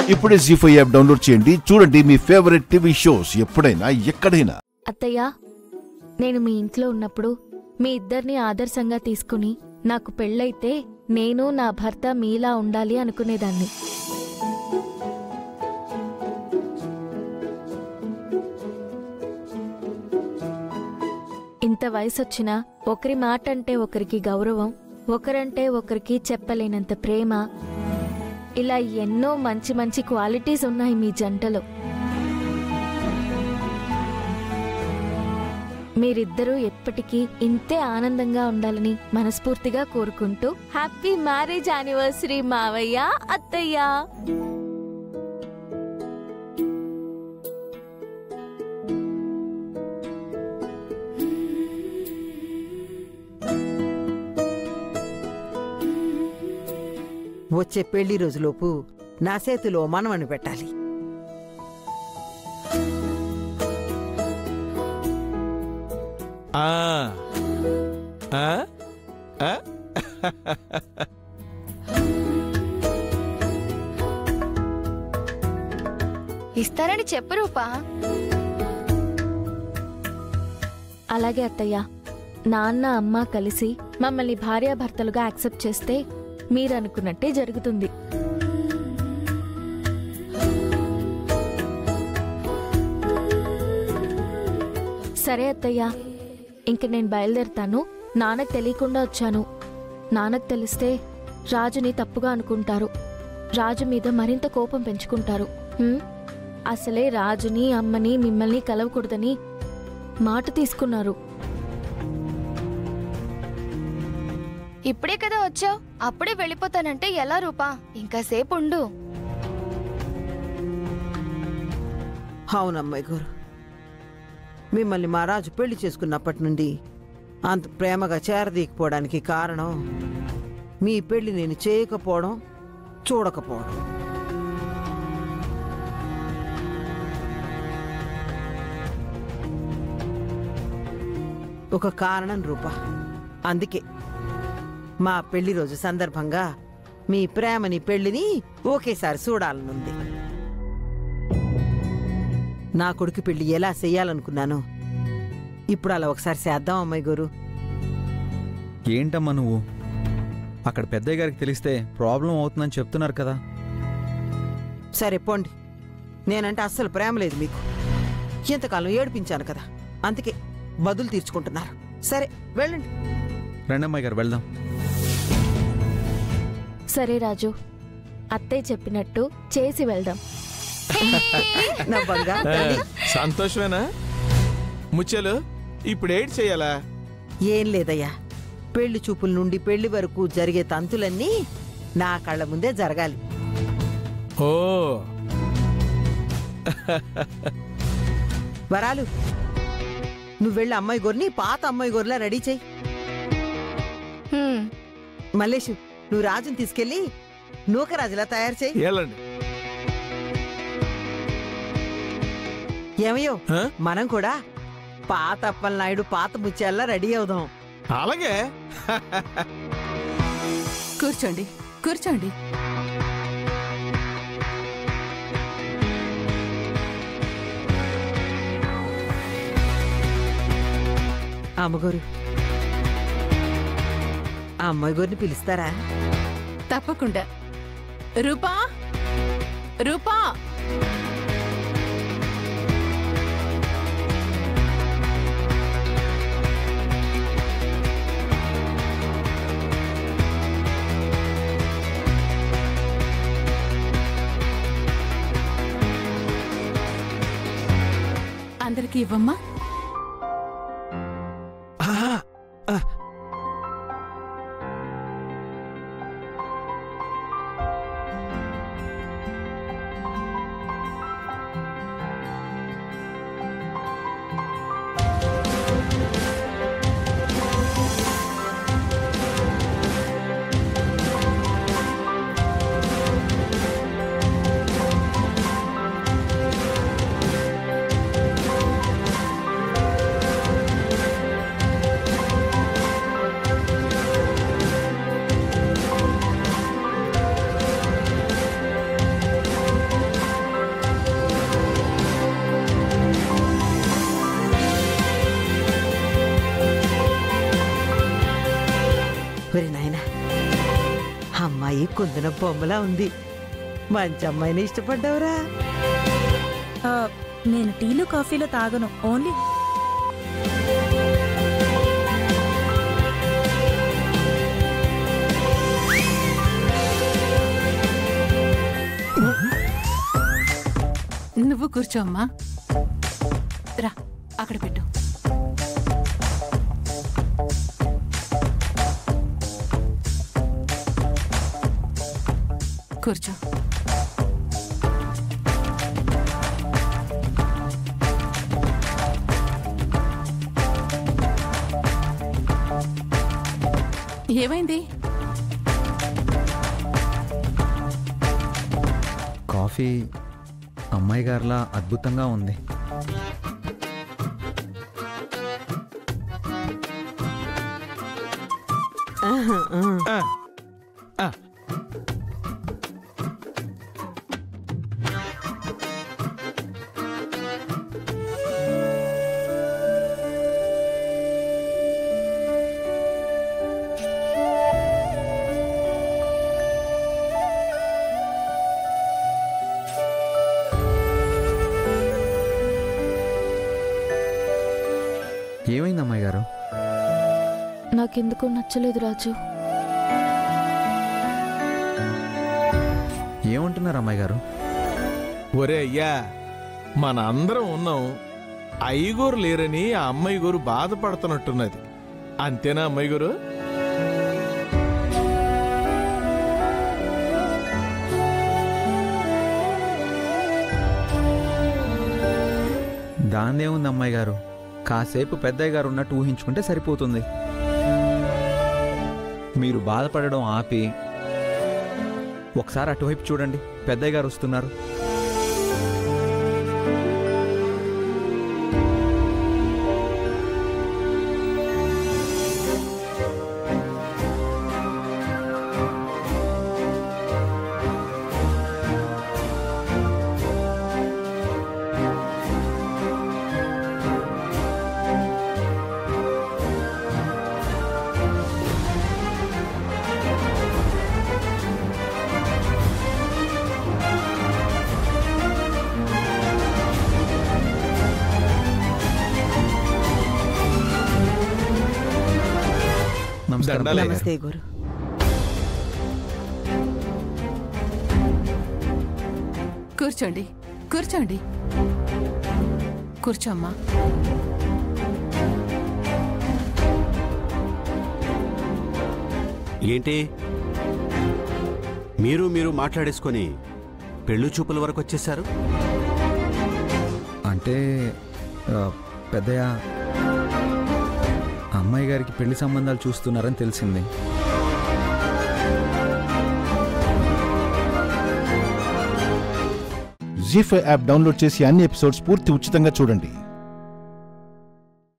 ఇప్పుడే G five app download చేయండి చూడండి మీ ఫేవరెట్ టీవీ షోస్ ఎప్పుడైనా ఎక్కడైనా అత్తయ్య నేను మీ ఇంట్లో ఉన్నప్పుడు మీ ఇద్దరిని ఆదర్శంగా తీసుకుని నాకు పెళ్ళైతే నేను నా భర్త మీలా ఉండాలి అనుకునేదాన్ని ఇంత వయసొచ్చినా ఒకరి మాట అంటే ఒకరికి గౌరవం ఒకరంటే ఒకరికి చెప్పలేనంత ప్రేమ ఇలా ఎన్నో మంచి మంచి క్వాలిటీస్ ఉన్నాయి మీ జంటలో మీరిద్దరూ ఎప్పటికీ ఇంతే ఆనందంగా ఉండాలని మనస్ఫూర్తిగా కోరుకుంటూ హ్యాపీ మ్యారేజ్ యానివర్సరీ మావయ్య అత్తయ్య వచ్చే పెళ్లి రోజులోపు నా చేతిలో మనవని పెట్టాలి ఆ ఆ? ఆ? ఇస్తారని చెప్పు రూపా అలాగే అత్తయ్య నాన్న అమ్మ కలిసి మమ్మల్ని భార్యాభర్తలుగా యాక్సెప్ట్ చేస్తే మీరనుకున్నట్టే జరుగుతుంది సరే అత్తయ్య ఇంక నేను బయలుదేరుతాను నాన్నకు తెలియకుండా వచ్చాను నాన్నకు తెలిస్తే రాజుని తప్పుగా అనుకుంటారు రాజు మీద మరింత కోపం పెంచుకుంటారు హ్మ్? అసలే రాజుని అమ్మని మిమ్మల్ని కలవకూడదని మాట తీసుకున్నారు ఇప్పుడే కదా వచ్చావు అప్పుడే వెళ్ళిపోతానంటే ఎలా రూపా ఇంకా సేపు ఉండు అవునమ్మాయి గారు మిమ్మల్ని మా రాజు పెళ్లి చేసుకున్నప్పటి నుండి అంత ప్రేమగా చేరదీకపోవడానికి కారణం మీ పెళ్లి నేను చేయకపోవడం చూడకపోవడం ఒక కారణం రూప అందుకే మా పెళ్లి రోజు సందర్భంగా మీ ప్రేమని పెళ్లిని ఒకేసారి చూడాలనుంది నా కొడుకు పెళ్లి ఎలా చెయ్యాలనుకున్నాను ఇప్పుడు అలా ఒకసారి చేద్దాం అమ్మాయి గారు ఏంటమ్మా నువ్వు అక్కడ పెద్దయ్య గారికి తెలిస్తే ప్రాబ్లం అవుతుందని చెప్తున్నారు కదా సరే పోండి నేనంటే అస్సలు ప్రేమ లేదు మీకు ఇంతకాలం ఏడిపించాను కదా అందుకే బదులు తీర్చుకుంటున్నారు సరే వెళ్ళండి రండమ్మాయి గారు వెళ్దాం సరే రాజు అత్తయ్య చెప్పినట్టు చేసి వెళ్దాం నా బంగారు ఆ, తల్లి. సంతోషమేనా ముచ్చలు ఇప్పుడు ఏడ్ చేయాలా ఏం లేదయ్యా పెళ్లి చూపుల నుండి పెళ్లి వరకు జరిగే తంతులన్నీ నా కళ్ళ ముందే జరగాలి ఓ వరాలు నువ్వు వెళ్ళి అమ్మాయి గోరిని పాత అమ్మాయి గోరిలా రెడీ చెయ్యి హ్మ్, మల్లేషు నువ్వు రాజుని తీసుకెళ్ళి నూకరాజులా తయారు చేయి వెళ్ళండి ఏమయ్యో ఆ? మనం కూడా పాత అప్పలనాయుడు పాత ముత్యాల్లా రెడీ అవుదాం అలాగే కూర్చోండి కూర్చోండి అమ్మగారు ఆ అమ్మాయి గోరిని పిలుస్తారా తప్పకుండా రూపా రూపా అందరికీ ఇవ్వమ్మా కుందన బొమ్మలా ఉంది మంచి అమ్మాయిని ఇష్టపడ్డావురా ఆ, నేను టీలు కాఫీలు తాగను ఓన్లీ నువ్వు కూర్చో అమ్మా రా అక్కడ పెట్టు కూర్చో ఏమైంది కాఫీ అమ్మాయి గారిలా అద్భుతంగా ఉంది ఆహా, ఆ. ఆ, ఆ. ఏమైంది అమ్మాయి గారు నాకెందుకు నచ్చలేదు రాజు ఏమంటున్నారు అమ్మాయి గారు ఒరే అయ్యా మన అందరం ఉన్నాం అయ్యగోరు లేరని ఆ అమ్మాయి గోరు బాధపడుతున్నట్టున్నది అంతేనా అమ్మాయి గారు దాందేముంది అమ్మాయి గారు కాసేపు పెద్దయ్య గారు ఉన్నట్టు ఊహించుకుంటే సరిపోతుంది మీరు బాధపడడం ఆపి ఒకసారి అటువైపు చూడండి పెద్దయ్య గారు వస్తున్నారు నమస్కారం దండాలే. పెద్దయ్య గారు. నమస్తే గురు కూర్చోండి కూర్చోండి కూర్చో అమ్మా ఏంటి మీరు మీరు మాట్లాడేసుకొని పెళ్ళు చూపుల వరకు వచ్చేసారు అంటే ఆ, పెద్దయ్య అమ్మాయి గారికి పెళ్లి సంబంధాలు చూస్తున్నారని తెలిసింది జీ ఫైవ్ యాప్ డౌన్లోడ్ చేసి అన్ని ఎపిసోడ్స్ పూర్తి ఉచితంగా చూడండి